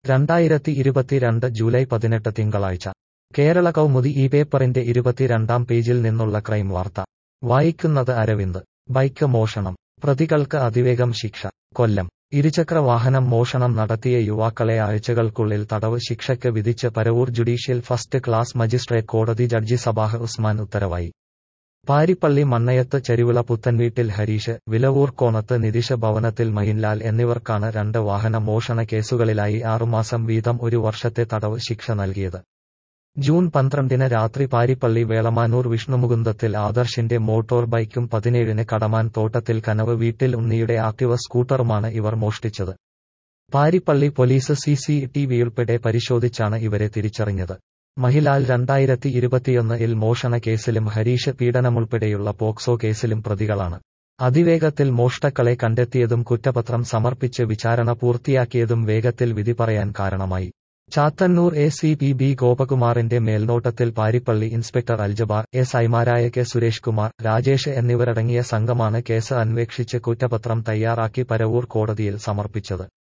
രണ്ടായിരത്തി ഇരുപത്തിരണ്ട് ജൂലൈ പതിനെട്ട് തിങ്കളാഴ്ച കേരള കൗമുദി ഈ പേപ്പറിന്റെ ഇരുപത്തിരണ്ടാം പേജിൽ നിന്നുള്ള ക്രൈം വാർത്ത വായിക്കുന്നത് അരവിന്ദ് ബൈക്ക് മോഷണം പ്രതികൾക്ക് അതിവേഗം ശിക്ഷ കൊല്ലം ഇരുചക്ര വാഹനം മോഷണം നടത്തിയ യുവാക്കളെ ആഴ്ചകൾക്കുള്ളിൽ തടവ് ശിക്ഷയ്ക്ക് വിധിച്ച് Paravur judicial first class magistrate കോടതി ജഡ്ജി സബാഹ് ഉസ്മാൻ ഉത്തരവായി പാരിപ്പള്ളി മണ്ണയത്ത് ചെരുവിള പുത്തൻവീട്ടിൽ ഹരീഷ് വിലവൂർ കോണത്ത് നിതിഷ ഭവനത്തിൽ മഹിൻലാൽ എന്നിവർക്കാണ് രണ്ട് വാഹന മോഷണ കേസുകളിലായി ആറുമാസം വീതം ഒരു വർഷത്തെ തടവ് ശിക്ഷ നൽകിയത് ജൂൺ പന്ത്രണ്ടിന് രാത്രി പാരിപ്പള്ളി വേളമാനൂർ വിഷ്ണുമുകുന്ദത്തിൽ ആദർശിന്റെ മോട്ടോർ ബൈക്കും പതിനേഴിന് കടമാൻ തോട്ടത്തിൽ കനവ് വീട്ടിൽ ഉണ്ണിയുടെ ആക്ടിവ സ്കൂട്ടറുമാണ് ഇവർ മോഷ്ടിച്ചത് Parippally police C C T വിയുൾപ്പെടെ പരിശോധിച്ചാണ് ഇവരെ തിരിച്ചറിഞ്ഞത് മഹിലാൽ രണ്ടായിരത്തി ഇരുപത്തിയൊന്ന് ഇൽ മോഷണ കേസിലും ഹരീഷ് പീഡനമുൾപ്പെടെയുള്ള പോക്സോ കേസിലും പ്രതികളാണ് അതിവേഗത്തിൽ മോഷ്ടാക്കളെ കണ്ടെത്തിയതും കുറ്റപത്രം സമർപ്പിച്ച് വിചാരണ പൂർത്തിയാക്കിയതും വേഗത്തിൽ വിധി പറയാൻ കാരണമായി Chathannoor A C P B ഗോപകുമാറിന്റെ മേൽനോട്ടത്തിൽ പാരിപ്പള്ളി ഇൻസ്പെക്ടർ അൽജബാർ എസ് ഐമാരായ കെ സുരേഷ് കുമാർ രാജേഷ് എന്നിവരടങ്ങിയ സംഘമാണ് കേസ് അന്വേഷിച്ച് കുറ്റപത്രം തയ്യാറാക്കി പരവൂർ കോടതിയിൽ സമർപ്പിച്ചത്